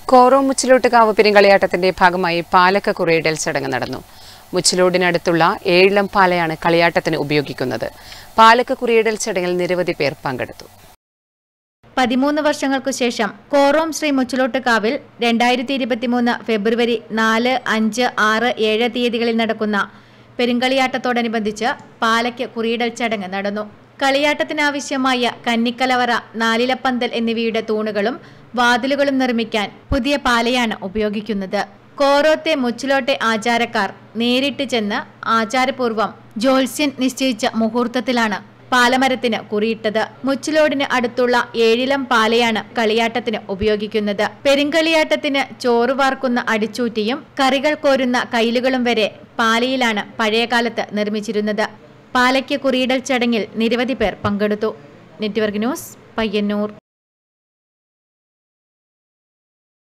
കോറോ മുച്ചിലോട്ടുകാവ് പെരുങ്കളിയാട്ടത്തിന്റെ ഭാഗമായി പാലക്ക കുറയിടൽ ചടങ്ങ് നടന്നു മുച്ചിലോടിനടുത്തുള്ള ഏഴിലം പാലയാണ് കളിയാട്ടത്തിന് ഉപയോഗിക്കുന്നത് പാലക്ക കുറിയിടൽ ചടങ്ങിൽ നിരവധി പേർ പങ്കെടുത്തു പതിമൂന്ന് വർഷങ്ങൾക്കു ശേഷം കോറോം ശ്രീ മുച്ചിലോട്ടുകാവിൽ രണ്ടായിരത്തി ഇരുപത്തിമൂന്ന് ഫെബ്രുവരി നാല് അഞ്ച് ആറ് ഏഴ് തീയതികളിൽ നടക്കുന്ന പെരുങ്കളിയാട്ടത്തോടനുബന്ധിച്ച് പാലയ്ക്ക് കുറിയിടൽ ചടങ്ങ് നടന്നു കളിയാട്ടത്തിനാവശ്യമായ കന്നിക്കലവറ നാലിലപ്പന്തൽ എന്നിവയുടെ തൂണുകളും വാതിലുകളും നിർമ്മിക്കാൻ പുതിയ പാലയാണ് ഉപയോഗിക്കുന്നത് കോറോത്തെ മുച്ചിലോട്ടെ ആചാരക്കാർ നേരിട്ട് ചെന്ന് ആചാരപൂർവ്വം ജ്യോത്സ്യൻ നിശ്ചയിച്ച മുഹൂർത്തത്തിലാണ് പാലമരത്തിന് കുറിയിട്ടത് മുച്ചിലോടിന് അടുത്തുള്ള ഏഴിലം പാലയാണ് കളിയാട്ടത്തിന് ഉപയോഗിക്കുന്നത് പെരുങ്കളിയാട്ടത്തിന് ചോറ് വാർക്കുന്ന അടിച്ചൂറ്റിയും കറികൾ കോരുന്ന കൈലുകളും വരെ പാലയിലാണ് പഴയകാലത്ത് നിർമ്മിച്ചിരുന്നത് പാലയ്ക്ക് കുറിയിടൽ ചടങ്ങിൽ നിരവധി പേർ പങ്കെടുത്തു നെറ്റ്വർക്ക് ന്യൂസ് പയ്യന്നൂർ